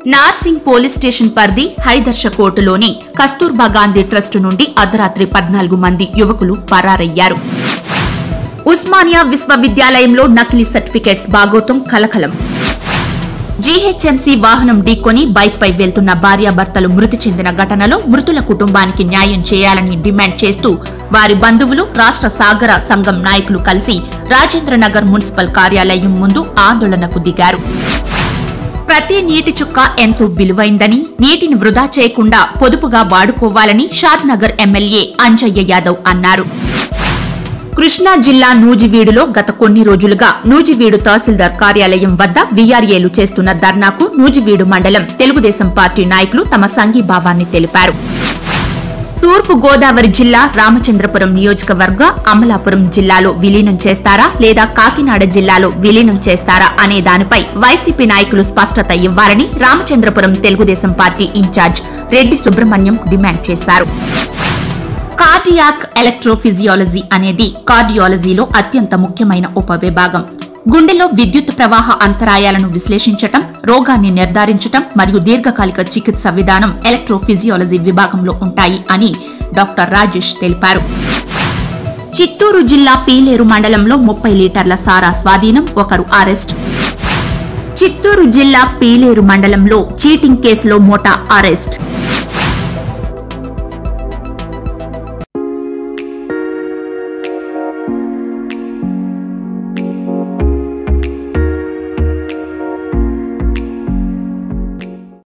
Narsingi police station పరిధి హైదర్ష కోర్టులోని కస్తూర్బా గాంధీ ట్రస్ట్ నుండి అర్ధరాత్రి పద్నాలుగు మంది యువకులు పరారయ్యారు ఉస్మానియా విశ్వవిద్యాలయంలో నకిలీ సర్టిఫికేట్స్ బాగోతం కలకలం జీహెచ్ఎంసీ వాహనం ఢీకొని బైక్ పై వెళ్తున్న భార్యాభర్తలు మృతి చెందిన ఘటనలో మృతుల కుటుంబానికి న్యాయం చేయాలని డిమాండ్ చేస్తూ వారి బంధువులు రాష్ట్ర సాగర సంఘం నాయకులు కలిసి రాజేంద్రనగర్ మున్సిపల్ కార్యాలయం ముందు ఆందోళనకు దిగారు ప్రతి నీటి చుక్క ఎంతో విలువైందని నీటిని వృధా చేయకుండా పొదుపుగా వాడుకోవాలని షాద్నగర్ ఎమ్మెల్యే అంజయ్య యాదవ్ అన్నారు కృష్ణా జిల్లా నూజివీడులో గత కొన్ని రోజులుగా నూజివీడు తహసీల్దార్ కార్యాలయం వద్ద వీఆర్ఏలు చేస్తున్న ధర్నాకు నూజివీడు మండలం తెలుగుదేశం పార్టీ నాయకులు తమ సంఘీభావాన్ని తెలిపారు తూర్పు గోదావరి జిల్లా రామచంద్రపురం నియోజకవర్గ అమలాపురం జిల్లాలో విలీనం చేస్తారా లేదా కాకినాడ జిల్లాలో విలీనం చేస్తారా అనే దానిపై వైసీపీ నాయకులు స్పష్టత ఇవ్వాలని Ramachandrapuram Telugu Desam party in-charge Reddy Subrahmanyam demand చేశారు కార్డియాక్ ఎలక్ట్రోఫిజియాలజీ అనేది కార్డియాలజీలో అత్యంత ముఖ్యమైన ఉపవిభాగం గుండెలో విద్యుత్ ప్రవాహ అంతరాయాలను విశ్లేషించటం రోగాన్ని నిర్ధారించటం మరియు దీర్ఘకాలిక చికిత్స విధానం ఎలక్ట్రోఫిజియాలజీ విభాగంలో ఉంటాయి అని డాక్టర్ రాజేష్ తెలిపారు చిత్తూరు జిల్లా పీలేరు మండలంలో ముప్పై లీటర్ల సారా స్వాధీనం ఒకరు అరెస్ట్ చిత్తూరు జిల్లా పీలేరు మండలంలో చీటింగ్ కేసులో మోటా అరెస్ట్